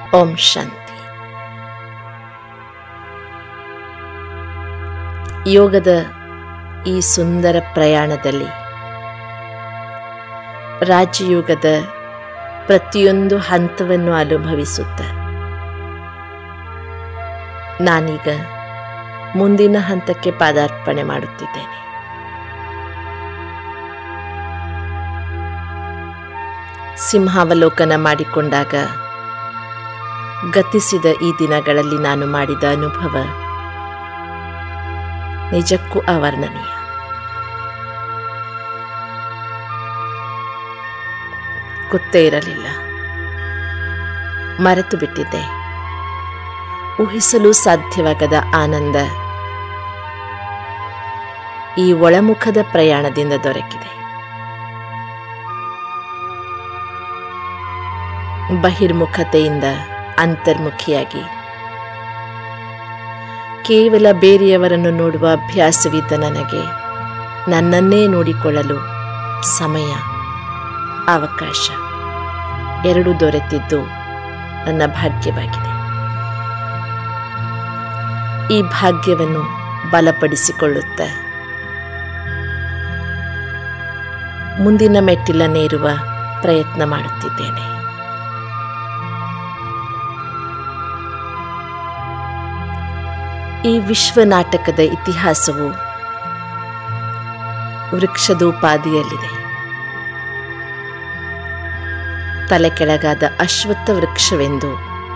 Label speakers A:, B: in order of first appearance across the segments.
A: ಓಂ ಶಾಂತಿ ಯೋಗದ ಈ ಸುಂದರ ಪ್ರಯಾಣದಲ್ಲಿ ರಾಜಯೋಗದ ಪ್ರತಿಯೊಂದು ಹಂತವನ್ನು ಅನುಭವಿಸುತ್ತ ನಾನೀಗ ಮುಂದಿನ ಹಂತಕ್ಕೆ ಪಾದಾರ್ಪಣೆ ಮಾಡುತ್ತಿದ್ದೇನೆ ಸಿಂಹಾವಲೋಕನ ಮಾಡಿಕೊಂಡಾಗ ಗತಿಸಿದ ಈ ದಿನಗಳಲ್ಲಿ ನಾನು ಮಾಡಿದ ಅನುಭವ ನಿಜಕ್ಕೂ ಅವರ್ಣನೀಯ ಗೊತ್ತೇ ಇರಲಿಲ್ಲ ಮರೆತು ಬಿಟ್ಟಿದ್ದೆ ಊಹಿಸಲು ಸಾಧ್ಯವಾಗದ ಆನಂದ ಈ ಒಳಮುಖದ ಪ್ರಯಾಣದಿಂದ ದೊರಕಿದೆ ಬಹಿರ್ಮುಖತೆಯಿಂದ ಅಂತರ್ಮುಖಿಯಾಗಿ ಕೇವಲ ಬೇರೆಯವರನ್ನು ನೋಡುವ ಅಭ್ಯಾಸವಿದ್ದ ನನಗೆ ನನ್ನನ್ನೇ ನೋಡಿಕೊಳ್ಳಲು ಸಮಯ ಅವಕಾಶ ಎರಡು ದೊರೆತಿದ್ದು ನನ್ನ ಭಾಗ್ಯವಾಗಿದೆ ಈ ಭಾಗ್ಯವನ್ನು ಬಲಪಡಿಸಿಕೊಳ್ಳುತ್ತ ಮುಂದಿನ ಮೆಟ್ಟಿಲನ್ನೇರುವ ಪ್ರಯತ್ನ ಮಾಡುತ್ತಿದ್ದೇನೆ ಈ ವಿಶ್ವ ನಾಟಕದ ಇತಿಹಾಸವು ವೃಕ್ಷದೋಪಾದಿಯಲ್ಲಿದೆ ತಲೆ ಕೆಳಗಾದ ಅಶ್ವತ್ಥ ವೃಕ್ಷವೆಂದು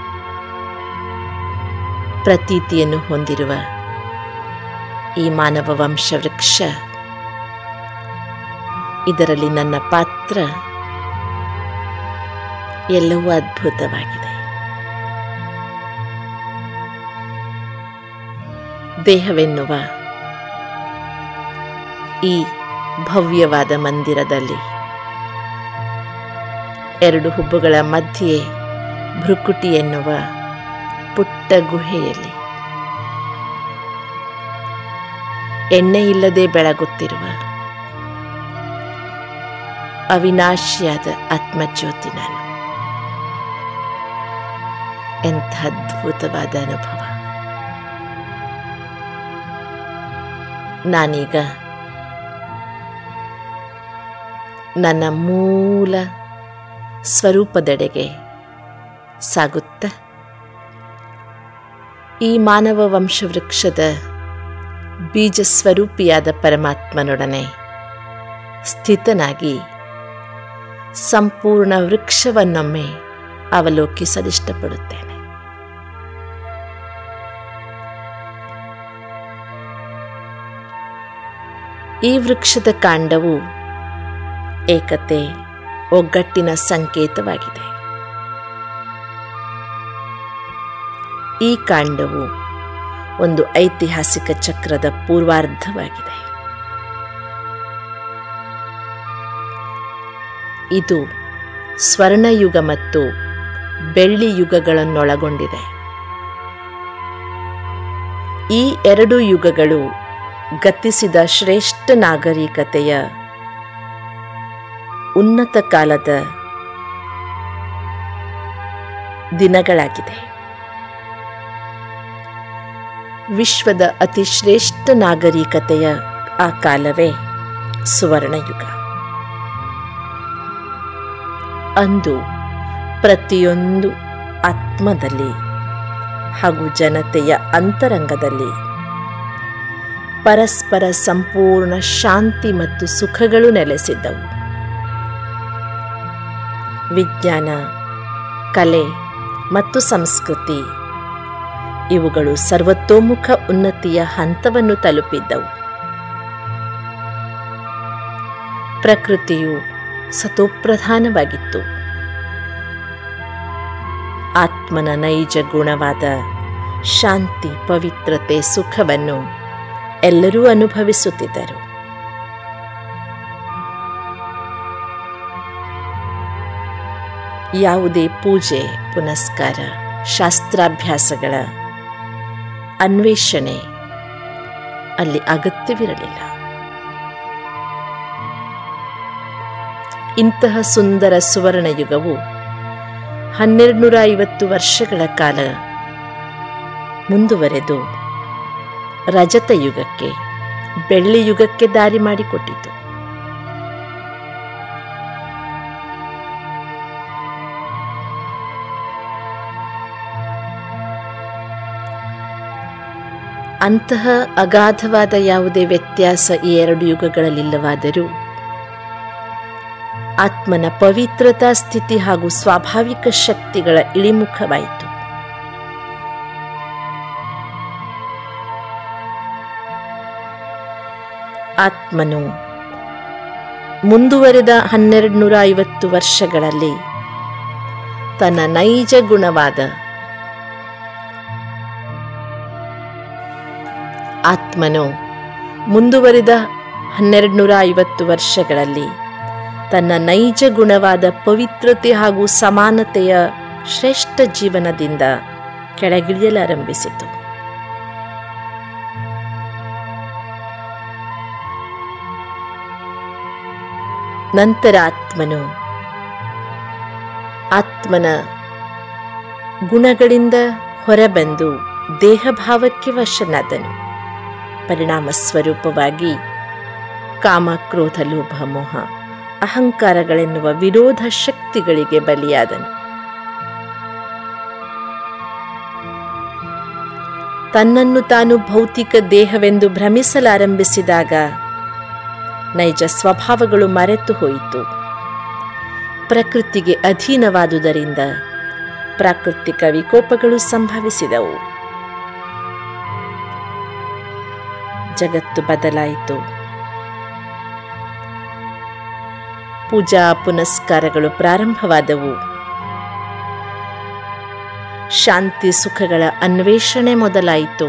A: ಪ್ರತೀತಿಯನ್ನು ಹೊಂದಿರುವ ಈ ಮಾನವ ವಂಶ ವೃಕ್ಷ ಇದರಲ್ಲಿ ನನ್ನ ಪಾತ್ರ ಎಲ್ಲವೂ ಅದ್ಭುತವಾಗಿದೆ ದೇಹವೆನ್ನುವ ಈ ಭವ್ಯವಾದ ಮಂದಿರದಲ್ಲಿ ಎರಡು ಹುಬ್ಬುಗಳ ಮಧ್ಯೆ ಭ್ರುಕುಟಿ ಎನ್ನುವ ಪುಟ್ಟ ಗುಹೆಯಲ್ಲಿ ಎಣ್ಣೆ ಇಲ್ಲದೆ ಬೆಳಗುತ್ತಿರುವ ಅವಿನಾಶಿಯಾದ ಆತ್ಮಜ್ಯೋತಿ ನಾನು ಎಂಥ ಅದ್ಭುತವಾದ ಅನುಭವ ನಾನೀಗ ನನ್ನ ಮೂಲ ಸ್ವರೂಪದೆಡೆಗೆ ಸಾಗುತ್ತ ಈ ಮಾನವ ವಂಶವೃಕ್ಷದ ಬೀಜ ಸ್ವರೂಪಿಯಾದ ಪರಮಾತ್ಮನೊಡನೆ ಸ್ಥಿತನಾಗಿ ಸಂಪೂರ್ಣ ವೃಕ್ಷವನ್ನೊಮ್ಮೆ ಅವಲೋಕಿಸಲಿಷ್ಟಪಡುತ್ತೇನೆ ಈ ವೃಕ್ಷದ ಕಾಂಡವು ಏಕತೆ ಒಗ್ಗಟ್ಟಿನ ಸಂಕೇತವಾಗಿದೆ ಈ ಕಾಂಡವು ಒಂದು ಐತಿಹಾಸಿಕ ಚಕ್ರದ ಪೂರ್ವಾರ್ಧವಾಗಿದೆ ಇದು ಸ್ವರ್ಣಯುಗ ಮತ್ತು ಬೆಳ್ಳಿ ಯುಗಗಳನ್ನೊಳಗೊಂಡಿದೆ ಈ ಎರಡು ಯುಗಗಳು ಗತಿಸಿದ ಶ್ರೇಷ್ಠ ನಾಗರಿಕತೆಯ ಉನ್ನತ ಕಾಲದ ದಿನಗಳಾಗಿದೆ ವಿಶ್ವದ ಅತಿ ಶ್ರೇಷ್ಠ ನಾಗರಿಕತೆಯ ಆ ಕಾಲವೇ ಸುವರ್ಣಯುಗ ಅಂದು ಪ್ರತಿಯೊಂದು ಆತ್ಮದಲ್ಲಿ ಹಾಗೂ ಜನತೆಯ ಅಂತರಂಗದಲ್ಲಿ ಪರಸ್ಪರ ಸಂಪೂರ್ಣ ಶಾಂತಿ ಮತ್ತು ಸುಖಗಳು ನೆಲೆಸಿದ್ದವು ವಿಜ್ಞಾನ ಕಲೆ ಮತ್ತು ಸಂಸ್ಕೃತಿ ಇವುಗಳು ಸರ್ವತೋಮುಖ ಉನ್ನತಿಯ ಹಂತವನ್ನು ತಲುಪಿದ್ದವು ಪ್ರಕೃತಿಯು ಸತೋಪ್ರಧಾನವಾಗಿತ್ತು ಆತ್ಮನ ನೈಜ ಗುಣವಾದ ಶಾಂತಿ ಪವಿತ್ರತೆ ಸುಖವನ್ನು ಎಲ್ಲರೂ ಅನುಭವಿಸುತ್ತಿದ್ದರು ಯಾವುದೇ ಪೂಜೆ ಪುನಸ್ಕಾರ ಶಾಸ್ತ್ರಾಭ್ಯಾಸಗಳ ಅನ್ವೇಷಣೆ ಅಲ್ಲಿ ಅಗತ್ಯವಿರಲಿಲ್ಲ ಇಂತಹ ಸುಂದರ ಸುವರ್ಣ ಯುಗವು ಹನ್ನೆರಡು ನೂರ ಐವತ್ತು ವರ್ಷಗಳ ಕಾಲ ಮುಂದುವರೆದು ರಜತ ಯುಗಕ್ಕೆ ಬೆಳ್ಳಿ ಯುಗಕ್ಕೆ ದಾರಿ ಮಾಡಿಕೊಟ್ಟಿತು ಅಂತಹ ಅಗಾಧವಾದ ಯಾವುದೇ ವ್ಯತ್ಯಾಸ ಈ ಎರಡು ಯುಗಗಳಲ್ಲಿಲ್ಲವಾದರೂ ಆತ್ಮನ ಪವಿತ್ರತಾ ಸ್ಥಿತಿ ಹಾಗೂ ಸ್ವಾಭಾವಿಕ ಶಕ್ತಿಗಳ ಇಳಿಮುಖವಾಯಿತು ಆತ್ಮನು ಮುಂದುವರೆದ ಹನ್ನೆರಡು ನೂರ ಐವತ್ತು ವರ್ಷಗಳಲ್ಲಿ ತನ್ನ ನೈಜ ಗುಣವಾದ ಆತ್ಮನು ಮುಂದುವರಿದ ಹನ್ನೆರಡು ನೂರ ಐವತ್ತು ವರ್ಷಗಳಲ್ಲಿ ತನ್ನ ನೈಜ ಗುಣವಾದ ಪವಿತ್ರತೆ ಹಾಗೂ ಸಮಾನತೆಯ ಶ್ರೇಷ್ಠ ಜೀವನದಿಂದ ಕೆಳಗಿಳಿಯಲಾರಂಭಿಸಿತು ನಂತರ ಆತ್ಮನು ಆತ್ಮನ ಗುಣಗಳಿಂದ ಹೊರಬಂದು ದೇಹಭಾವಕ್ಕೆ ವಶನಾದನು ಪರಿಣಾಮ ಸ್ವರೂಪವಾಗಿ ಕಾಮ ಕ್ರೋಧ ಲೋಭ ಮೋಹ ಅಹಂಕಾರಗಳೆನ್ನುವ ವಿರೋಧ ಶಕ್ತಿಗಳಿಗೆ ಬಲಿಯಾದನು ತನ್ನನ್ನು ತಾನು ಭೌತಿಕ ದೇಹವೆಂದು ಭ್ರಮಿಸಲಾರಂಭಿಸಿದಾಗ ನೈಜ ಸ್ವಭಾವಗಳು ಮರೆತು ಹೋಯಿತು ಪ್ರಕೃತಿಗೆ ಅಧೀನವಾದುದರಿಂದ ಪ್ರಾಕೃತಿಕ ವಿಕೋಪಗಳು ಸಂಭವಿಸಿದವು ಜಗತ್ತು ಬದಲಾಯಿತು ಪೂಜಾ ಪುನಸ್ಕಾರಗಳು ಪ್ರಾರಂಭವಾದವು ಶಾಂತಿ ಸುಖಗಳ ಅನ್ವೇಷಣೆ ಮೊದಲಾಯಿತು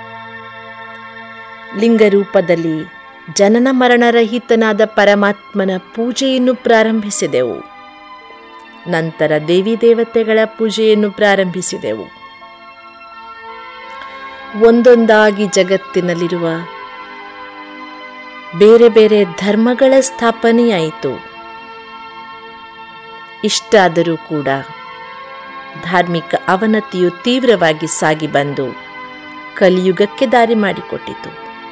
A: ಲಿಂಗರೂಪದಲ್ಲಿ ಜನನ ಮರಣರಹಿತನಾದ ಪರಮಾತ್ಮನ ಪೂಜೆಯನ್ನು ಪ್ರಾರಂಭಿಸಿದೆವು ನಂತರ ದೇವಿ ದೇವತೆಗಳ ಪೂಜೆಯನ್ನು ಪ್ರಾರಂಭಿಸಿದೆವು ಒಂದೊಂದಾಗಿ ಜಗತ್ತಿನಲ್ಲಿರುವ ಬೇರೆ ಬೇರೆ ಧರ್ಮಗಳ ಸ್ಥಾಪನೆಯಾಯಿತು ಇಷ್ಟಾದರೂ ಕೂಡ ಧಾರ್ಮಿಕ ಅವನತಿಯು ತೀವ್ರವಾಗಿ ಸಾಗಿ ಬಂದು ಕಲಿಯುಗಕ್ಕೆ ದಾರಿ ಮಾಡಿಕೊಟ್ಟಿತು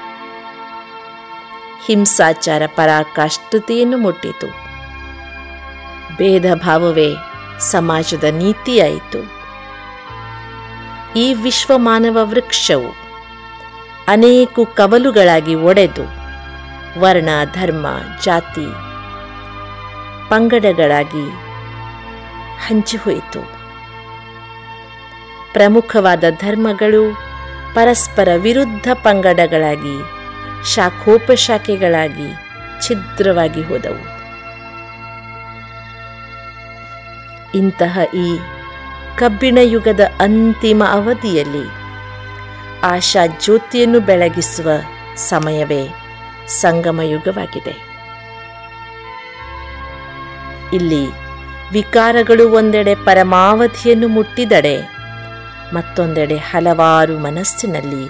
A: ಹಿಂಸಾಚಾರ ಪರಾಕಾಷ್ಠತೆಯನ್ನು ಮುಟ್ಟಿತು ಭೇದ ಭಾವವೇ ಸಮಾಜದ ನೀತಿಯಾಯಿತು ಈ ವಿಶ್ವ ಮಾನವ ವೃಕ್ಷವು ಅನೇಕ ಕವಲುಗಳಾಗಿ ಒಡೆದು ವರ್ಣ ಧರ್ಮ ಜಾತಿ ಪಂಗಡಗಳಾಗಿ ಹಂಚಿಹೋಯಿತು ಪ್ರಮುಖವಾದ ಧರ್ಮಗಳು ಪರಸ್ಪರ ವಿರುದ್ಧ ಪಂಗಡಗಳಾಗಿ ಶಾಖೋಪಶಾಖೆಗಳಾಗಿ ಛಿದ್ರವಾಗಿ ಹೋದವು ಇಂತಹ ಈ ಕಬ್ಬಿಣ ಯುಗದ ಅಂತಿಮ ಅವಧಿಯಲ್ಲಿ ಆಶಾ ಜ್ಯೋತಿಯನ್ನು ಬೆಳಗಿಸುವ ಸಮಯವೇ ಸಂಗಮ ಯುಗವಾಗಿದೆ ಇಲ್ಲಿ ವಿಕಾರಗಳು ಒಂದೆಡೆ ಪರಮಾವಧಿಯನ್ನು ಮುಟ್ಟಿದಡೆ ಮತ್ತೊಂದೆಡೆ ಹಲವಾರು ಮನಸ್ಸಿನಲ್ಲಿ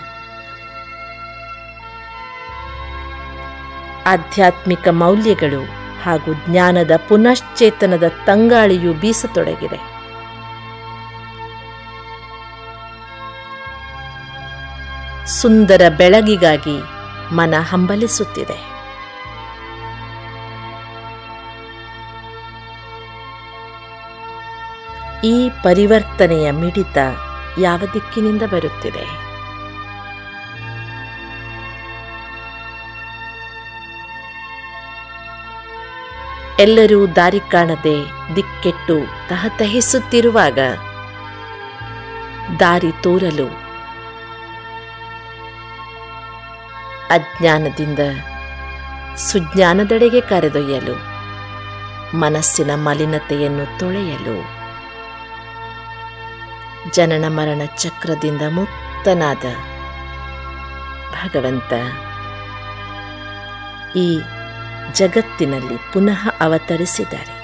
A: ಆಧ್ಯಾತ್ಮಿಕ ಮೌಲ್ಯಗಳು ಹಾಗೂ ಜ್ಞಾನದ ಪುನಶ್ಚೇತನದ ತಂಗಾಳಿಯು ಬೀಸತೊಡಗಿದೆ ಸುಂದರ ಬೆಳಗಿಗಾಗಿ ಮನ ಹಂಬಲಿಸುತ್ತಿದೆ ಈ ಪರಿವರ್ತನೆಯ ಮಿಡಿತ ಯಾವ ದಿಕ್ಕಿನಿಂದ ಬರುತ್ತಿದೆ ಎಲ್ಲರೂ ದಾರಿ ಕಾಣದೆ ದಿಕ್ಕೆಟ್ಟು ತಹತಹಿಸುತ್ತಿರುವಾಗ ದಾರಿ ತೋರಲು ಅಜ್ಞಾನದಿಂದ ಸುಜ್ಞಾನದೆಡೆಗೆ ಕರೆದೊಯ್ಯಲು ಮನಸ್ಸಿನ ಮಲಿನತೆಯನ್ನು ತೊಳೆಯಲು ಜನನ ಮರಣ ಚಕ್ರದಿಂದ ಮುಕ್ತನಾದ ಭಗವಂತ ಈ ಜಗತ್ತಿನಲ್ಲಿ ಪುನಃ ಅವತರಿಸಿದ್ದಾರೆ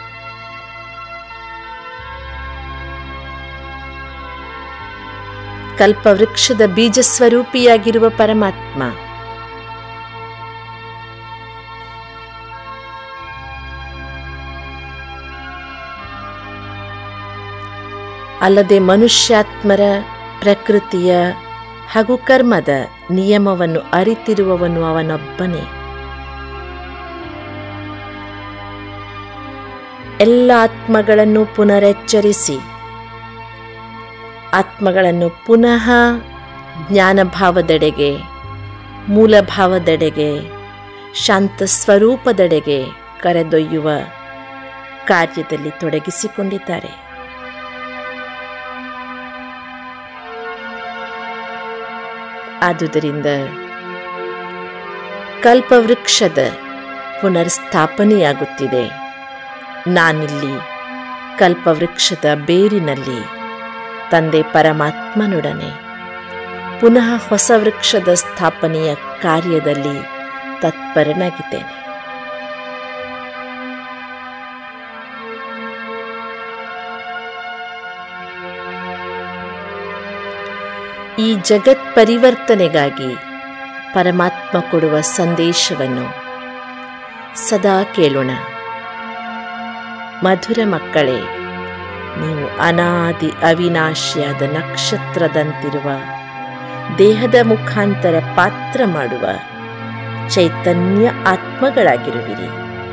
A: ಕಲ್ಪವೃಕ್ಷದ ಬೀಜ ಸ್ವರೂಪಿಯಾಗಿರುವ ಪರಮಾತ್ಮ ಅಲ್ಲದೆ ಮನುಷ್ಯಾತ್ಮರ ಪ್ರಕೃತಿಯ ಹಾಗೂ ಕರ್ಮದ ನಿಯಮವನ್ನು ಅರಿತಿರುವವನು ಅವನೊಬ್ಬನೇ ಎಲ್ಲ ಆತ್ಮಗಳನ್ನು ಪುನರೆಚ್ಚರಿಸಿ ಆತ್ಮಗಳನ್ನು ಪುನಃ ಜ್ಞಾನಭಾವದೆಡೆಗೆ ಮೂಲಭಾವದೆಡೆಗೆ ಶಾಂತ ಸ್ವರೂಪದೆಡೆಗೆ ಕರೆದೊಯ್ಯುವ ಕಾರ್ಯದಲ್ಲಿ ತೊಡಗಿಸಿಕೊಂಡಿದ್ದಾರೆ ಆದುದರಿಂದ ಕಲ್ಪವೃಕ್ಷದ ಪುನರ್ಸ್ಥಾಪನೆಯಾಗುತ್ತಿದೆ ನಾನಿಲ್ಲಿ ಕಲ್ಪವೃಕ್ಷದ ಬೇರಿನಲ್ಲಿ ತಂದೆ ಪರಮಾತ್ಮನೊಡನೆ ಪುನಃ ಹೊಸ ವೃಕ್ಷದ ಸ್ಥಾಪನೆಯ ಕಾರ್ಯದಲ್ಲಿ ತತ್ಪರನಾಗಿದ್ದೇನೆ ಈ ಜಗತ್ ಪರಿವರ್ತನೆಗಾಗಿ ಪರಮಾತ್ಮ ಕೊಡುವ ಸಂದೇಶವನ್ನು ಸದಾ ಕೇಳೋಣ ಮಧುರ ಮಕ್ಕಳೇ ನೀವು ಅನಾದಿ ಅವಿನಾಶಿಯಾದ ನಕ್ಷತ್ರದಂತಿರುವ ದೇಹದ ಮುಖಾಂತರ ಪಾತ್ರ ಮಾಡುವ ಚೈತನ್ಯ ಆತ್ಮಗಳಾಗಿರುವಿರಿ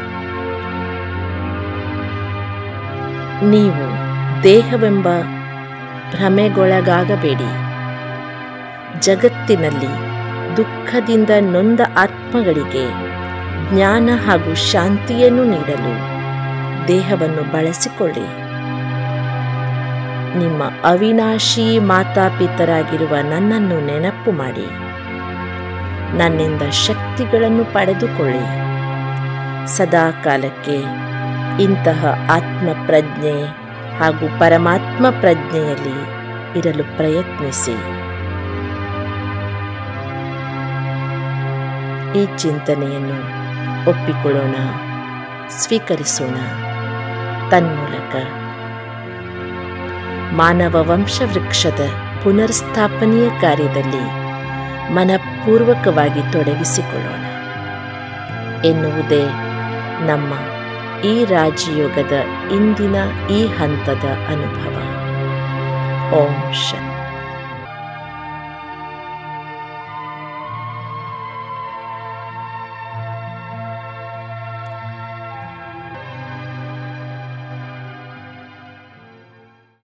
A: ನೀವು ದೇಹವೆಂಬ ಭ್ರಮೆಗೊಳಗಾಗಬೇಡಿ ಜಗತ್ತಿನಲ್ಲಿ ದುಃಖದಿಂದ ನೊಂದ ಆತ್ಮಗಳಿಗೆ ಜ್ಞಾನ ಹಾಗೂ ಶಾಂತಿಯನ್ನು ನೀಡಲು ದೇಹವನ್ನು ಬಳಸಿಕೊಳ್ಳಿ ನಿಮ್ಮ ಅವಿನಾಶಿ ಮಾತಾಪಿತರಾಗಿರುವ ನನ್ನನ್ನು ನೆನಪು ಮಾಡಿ ನನ್ನಿಂದ ಶಕ್ತಿಗಳನ್ನು ಪಡೆದುಕೊಳ್ಳಿ ಸದಾ ಕಾಲಕ್ಕೆ ಇಂತಹ ಆತ್ಮ ಪ್ರಜ್ಞೆ ಹಾಗೂ ಪರಮಾತ್ಮ ಪ್ರಜ್ಞೆಯಲ್ಲಿ ಇರಲು ಪ್ರಯತ್ನಿಸಿ ಈ ಚಿಂತನೆಯನ್ನು ಒಪ್ಪಿಕೊಳ್ಳೋಣ ಸ್ವೀಕರಿಸೋಣ ತನ್ಮೂಲಕ ಮಾನವ ವಂಶವೃಕ್ಷದ ಪುನರ್ಸ್ಥಾಪನೆಯ ಕಾರ್ಯದಲ್ಲಿ ಮನಪೂರ್ವಕವಾಗಿ ತೊಡಗಿಸಿಕೊಳ್ಳೋಣ ಎನ್ನುವುದೇ ನಮ್ಮ ಈ ರಾಜಯೋಗದ ಇಂದಿನ ಈ ಹಂತದ ಅನುಭವ ಓಂ ಶಾಂತಿ